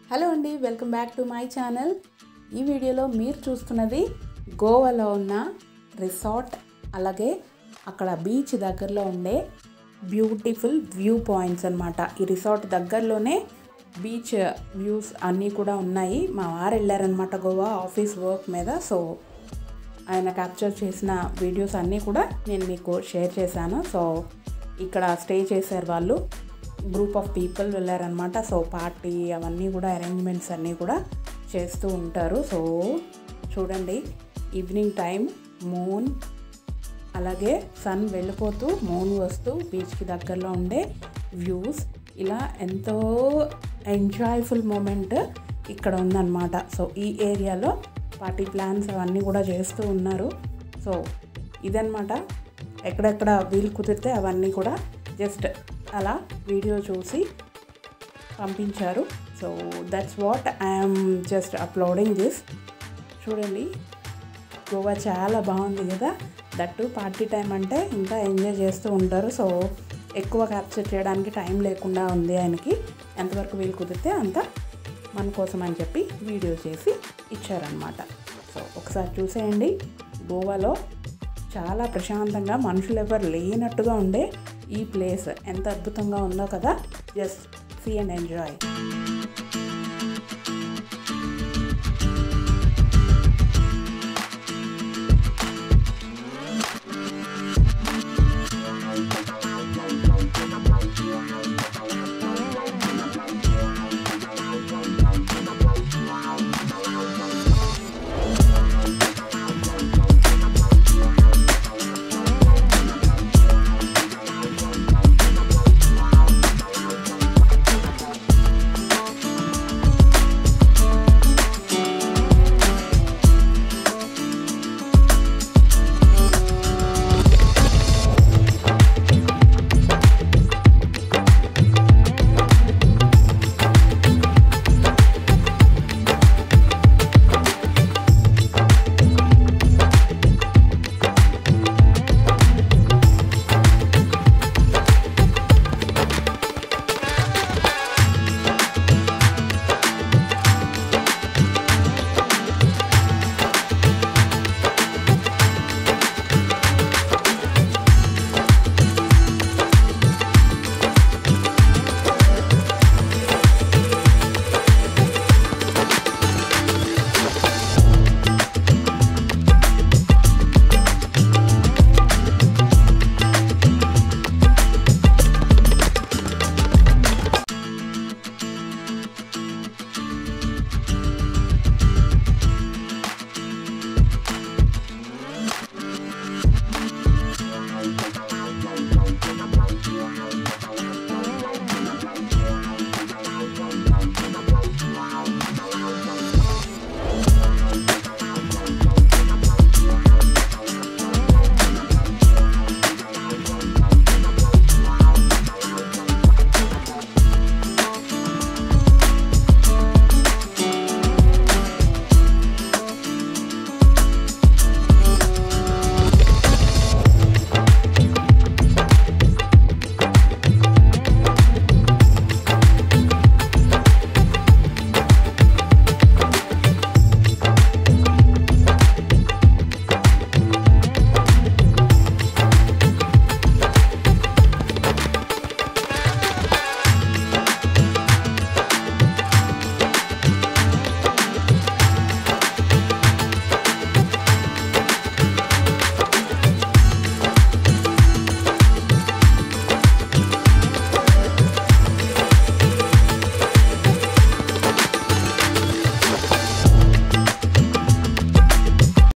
hello అండి welcome back to my channel ఈ వీడియోలో మీరు చూస్తున్నది గోవాలో ఉన్న రిసార్ట్ అలాగే అక్కడ బీచ్ దగ్గరలో ఉండే బ్యూటిఫుల్ వ్యూ పాయింట్స్ అన్నమాట ఈ రిసార్ట్ దగ్గరలోనే బీచ్ వ్యూస్ అన్నీ కూడా ఉన్నాయి మా వారు వెళ్ళారనమాట గోవా ఆఫీస్ వర్క్ మీద సో ఆయన క్యాప్చర్ చేసిన వీడియోస్ అన్నీ కూడా నేను మీకు షేర్ చేశాను సో ఇక్కడ స్టే చేశారు వాళ్ళు గ్రూప్ ఆఫ్ పీపుల్ వెళ్ళారనమాట సో పార్టీ అవన్నీ కూడా అరేంజ్మెంట్స్ అన్నీ కూడా చేస్తూ ఉంటారు సో చూడండి ఈవినింగ్ టైం మూన్ అలాగే సన్ వెళ్ళిపోతూ మూన్ వస్తూ బీచ్కి దగ్గరలో ఉండే వ్యూస్ ఇలా ఎంతో ఎంజాయ్ఫుల్ మూమెంట్ ఇక్కడ ఉందన్నమాట సో ఈ ఏరియాలో పార్టీ ప్లాన్స్ అవన్నీ కూడా చేస్తూ ఉన్నారు సో ఇదన్నమాట ఎక్కడెక్కడ వీలు కుదిరితే అవన్నీ కూడా జస్ట్ అలా వీడియో చూసి పంపించారు so that's what I'm just uploading this చూడండి గోవా చాలా బాగుంది కదా దట్టు పార్టీ టైం అంటే ఇంకా ఎంజాయ్ చేస్తూ ఉంటారు సో ఎక్కువ క్యాప్చర్ చేయడానికి టైం లేకుండా ఉంది ఆయనకి ఎంతవరకు వీలు కుదిరితే అంత మన కోసం అని చెప్పి వీడియో చేసి ఇచ్చారనమాట సో ఒకసారి చూసేయండి గోవాలో చాలా ప్రశాంతంగా మనుషులు ఎవరు లేనట్టుగా ఉండే ఈ ప్లేస్ ఎంత అద్భుతంగా ఉందో కదా జస్ట్ సీ అండ్ ఎంజాయ్